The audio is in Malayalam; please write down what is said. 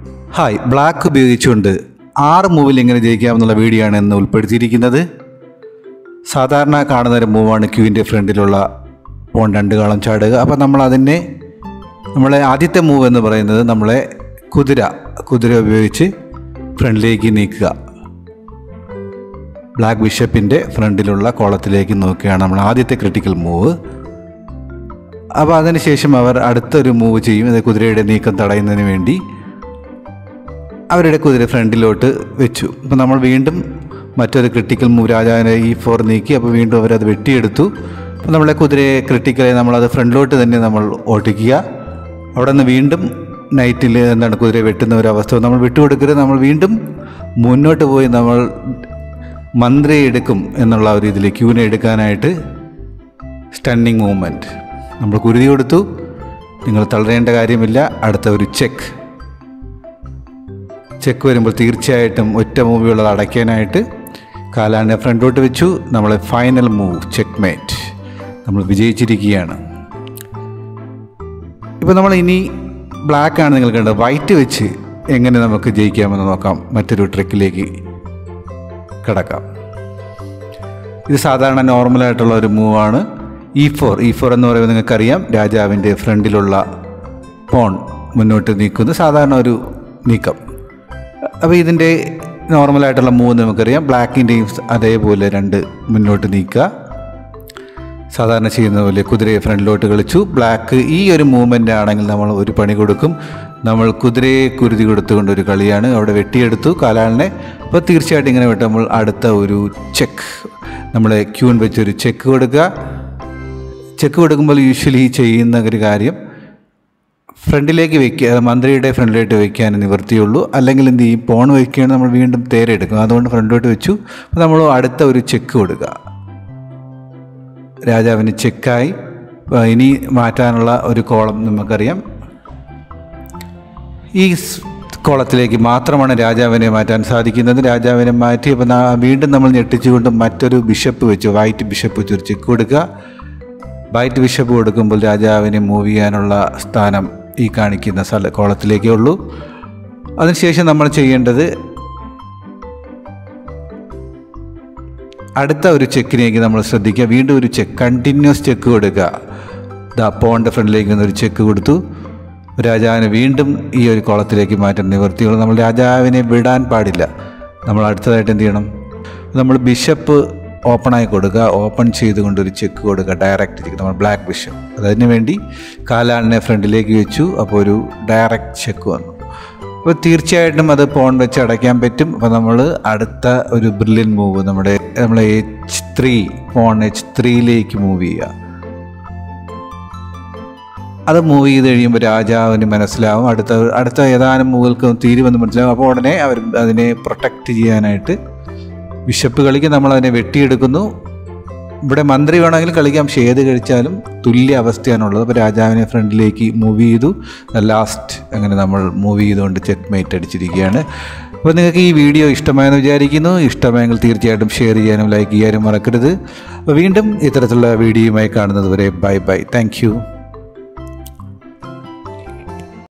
ഹായ് ബ്ലാക്ക് ഉപയോഗിച്ചുകൊണ്ട് ആറ് മൂവിൽ എങ്ങനെ ജയിക്കാമെന്നുള്ള വീഡിയോ ആണ് ഇന്ന് ഉൾപ്പെടുത്തിയിരിക്കുന്നത് സാധാരണ കാണുന്ന ഒരു മൂവാണ് ക്യൂവിൻ്റെ ഫ്രണ്ടിലുള്ള പോൺ രണ്ട് കാളം ചാടുക അപ്പോൾ നമ്മൾ അതിനെ നമ്മളെ ആദ്യത്തെ മൂവ് എന്ന് പറയുന്നത് നമ്മളെ കുതിര കുതിര ഉപയോഗിച്ച് ഫ്രണ്ടിലേക്ക് നീക്കുക ബ്ലാക്ക് ബിഷപ്പിൻ്റെ ഫ്രണ്ടിലുള്ള കോളത്തിലേക്ക് നോക്കുകയാണ് നമ്മൾ ആദ്യത്തെ ക്രിട്ടിക്കൽ മൂവ് അപ്പോൾ അതിനുശേഷം അവർ അടുത്തൊരു മൂവ് ചെയ്യും ഇത് കുതിരയുടെ നീക്കം തടയുന്നതിന് വേണ്ടി അവരുടെ കുതിര ഫ്രണ്ടിലോട്ട് വെച്ചു അപ്പോൾ നമ്മൾ വീണ്ടും മറ്റൊരു ക്രിട്ടിക്കൽ മൂവ് രാജാവിനെ ഈ ഫോർ നീക്കി അപ്പോൾ വീണ്ടും അവരത് വെട്ടിയെടുത്തു അപ്പോൾ നമ്മളെ കുതിരയെ ക്രിട്ടിക്കലെ നമ്മളത് ഫ്രണ്ടിലോട്ട് തന്നെ നമ്മൾ ഓട്ടിക്കുക അവിടെ നിന്ന് വീണ്ടും നൈറ്റിൽ എന്താണ് കുതിരയെ വെട്ടുന്ന ഒരു അവസ്ഥ നമ്മൾ വിട്ടുകൊടുക്കരുത് നമ്മൾ വീണ്ടും മുന്നോട്ട് പോയി നമ്മൾ മന്ത്രിയെ എടുക്കും എന്നുള്ള ഒരു ഇതിൽ ക്യൂവിനെ എടുക്കാനായിട്ട് സ്റ്റണ്ണിങ് മൂവ്മെൻറ്റ് നമ്മൾ കുരുതി കൊടുത്തു നിങ്ങൾ തളരേണ്ട കാര്യമില്ല അടുത്ത ഒരു ചെക്ക് ചെക്ക് വരുമ്പോൾ തീർച്ചയായിട്ടും ഒറ്റ മൂവിയുള്ളത് അടയ്ക്കാനായിട്ട് കാലാനെ ഫ്രണ്ടോട്ട് വെച്ചു നമ്മളെ ഫൈനൽ മൂവ് ചെക്ക് മേറ്റ് നമ്മൾ വിജയിച്ചിരിക്കുകയാണ് ഇപ്പോൾ നമ്മൾ ഇനി ബ്ലാക്ക് ആണ് നിങ്ങൾ കണ്ടത് വൈറ്റ് വെച്ച് എങ്ങനെ നമുക്ക് ജയിക്കാമെന്ന് നോക്കാം മറ്റൊരു ട്രിക്കിലേക്ക് കിടക്കാം ഇത് സാധാരണ നോർമലായിട്ടുള്ള ഒരു മൂവാണ് ഇ ഫോർ ഇ ഫോർ എന്ന് പറയുമ്പോൾ നിങ്ങൾക്കറിയാം രാജാവിൻ്റെ ഫ്രണ്ടിലുള്ള പോൺ മുന്നോട്ട് നീക്കുന്നു സാധാരണ ഒരു നീക്കം അപ്പോൾ ഇതിൻ്റെ നോർമലായിട്ടുള്ള മൂവ് നമുക്കറിയാം ബ്ലാക്കിൻ്റെയും അതേപോലെ രണ്ട് മുന്നോട്ട് നീക്കുക സാധാരണ ചെയ്യുന്ന പോലെ കുതിരയെ ഫ്രണ്ടിലോട്ട് കളിച്ചു ബ്ലാക്ക് ഈ ഒരു മൂവ്മെൻ്റ് ആണെങ്കിൽ നമ്മൾ ഒരു പണി കൊടുക്കും നമ്മൾ കുതിരയെ കുരുതി കൊടുത്തുകൊണ്ട് ഒരു കളിയാണ് അവിടെ വെട്ടിയെടുത്തു കാലാളിനെ അപ്പോൾ തീർച്ചയായിട്ടും ഇങ്ങനെ വിട്ട് നമ്മൾ അടുത്ത ഒരു ചെക്ക് നമ്മളെ ക്യൂൻ വെച്ചൊരു ചെക്ക് കൊടുക്കുക ചെക്ക് കൊടുക്കുമ്പോൾ യൂഷ്വലി ചെയ്യുന്ന ഒരു കാര്യം ഫ്രണ്ടിലേക്ക് വെക്കുക മന്ത്രിയുടെ ഫ്രണ്ടിലോട്ട് വെക്കാൻ നിവൃത്തിയുള്ളൂ അല്ലെങ്കിൽ എന്ത് ചെയ്യും പോൺ വയ്ക്കുകയാണെങ്കിൽ നമ്മൾ വീണ്ടും തേരെടുക്കും അതുകൊണ്ട് ഫ്രണ്ടിലോട്ട് വെച്ചു അപ്പോൾ നമ്മൾ അടുത്ത ഒരു ചെക്ക് കൊടുക്കുക രാജാവിന് ചെക്കായി അപ്പോൾ ഇനി മാറ്റാനുള്ള ഒരു കോളം നമുക്കറിയാം ഈ സ് കോളത്തിലേക്ക് മാത്രമാണ് രാജാവിനെ മാറ്റാൻ സാധിക്കുന്നത് രാജാവിനെ മാറ്റി അപ്പോൾ നാ- വീണ്ടും നമ്മൾ ഞെട്ടിച്ചുകൊണ്ട് മറ്റൊരു ബിഷപ്പ് വെച്ച് വൈറ്റ് ബിഷപ്പ് വെച്ച് ഒരു ചെക്ക് കൊടുക്കുക വൈറ്റ് ബിഷപ്പ് കൊടുക്കുമ്പോൾ രാജാവിനെ മൂവ് ചെയ്യാനുള്ള സ്ഥാനം ഈ കാണിക്കുന്ന സ്ഥല കോളത്തിലേക്കേ ഉള്ളൂ അതിനുശേഷം നമ്മൾ ചെയ്യേണ്ടത് അടുത്ത ഒരു ചെക്കിലേക്ക് നമ്മൾ ശ്രദ്ധിക്കുക വീണ്ടും ഒരു ചെക്ക് കണ്ടിന്യൂസ് ചെക്ക് കൊടുക്കുക ദാ പോണിൻ്റെ ഫ്രണ്ടിലേക്ക് നിന്ന് ഒരു ചെക്ക് കൊടുത്തു രാജാവിനെ വീണ്ടും ഈ ഒരു കോളത്തിലേക്ക് മാറ്റാൻ നിവർത്തിയുള്ളൂ നമ്മൾ രാജാവിനെ വിടാൻ പാടില്ല നമ്മൾ അടുത്തതായിട്ട് എന്ത് ചെയ്യണം നമ്മൾ ബിഷപ്പ് ഓപ്പണായി കൊടുക്കുക ഓപ്പൺ ചെയ്തുകൊണ്ട് ഒരു ചെക്ക് കൊടുക്കുക ഡയറക്റ്റ് ചെക്ക് നമ്മൾ ബ്ലാക്ക് ബിഷപ്പ് അതിന് വേണ്ടി കാലാളിനെ ഫ്രണ്ടിലേക്ക് വെച്ചു അപ്പോൾ ഒരു ഡയറക്റ്റ് ചെക്ക് വന്നു അപ്പോൾ തീർച്ചയായിട്ടും അത് പോൺ വെച്ച് അടയ്ക്കാൻ പറ്റും അപ്പോൾ നമ്മൾ അടുത്ത ഒരു ബ്രില്യൻ മൂവ് നമ്മുടെ നമ്മളെ എച്ച് ത്രീ പോൺ എച്ച് ത്രീയിലേക്ക് മൂവ് ചെയ്യുക അത് മൂവ് ചെയ്ത് കഴിയുമ്പോൾ രാജാവിന് മനസ്സിലാവും അടുത്ത അടുത്ത ഏതാനും മൂവുകൾക്ക് തീരുമെന്ന് മനസ്സിലാവും അപ്പോൾ ഉടനെ അവർ അതിനെ പ്രൊട്ടക്റ്റ് ചെയ്യാനായിട്ട് ബിഷപ്പ് കളിക്ക് നമ്മൾ അതിനെ വെട്ടിയെടുക്കുന്നു ഇവിടെ മന്ത്രി വേണമെങ്കിൽ കളിക്കാം പക്ഷേ ഏത് കഴിച്ചാലും തുല്യ അവസ്ഥയാണുള്ളത് അപ്പോൾ രാജാവിനെ ഫ്രണ്ടിലേക്ക് മൂവ് ചെയ്തു ലാസ്റ്റ് അങ്ങനെ നമ്മൾ മൂവ് ചെയ്തുകൊണ്ട് ചെക്ക് മേറ്റ് അടിച്ചിരിക്കുകയാണ് അപ്പോൾ നിങ്ങൾക്ക് ഈ വീഡിയോ ഇഷ്ടമായെന്ന് വിചാരിക്കുന്നു ഇഷ്ടമായെങ്കിൽ തീർച്ചയായിട്ടും ഷെയർ ചെയ്യാനും ലൈക്ക് ചെയ്യാനും മറക്കരുത് അപ്പോൾ വീണ്ടും ഇത്തരത്തിലുള്ള വീഡിയോയുമായി കാണുന്നത് വരെ ബൈ ബൈ താങ്ക്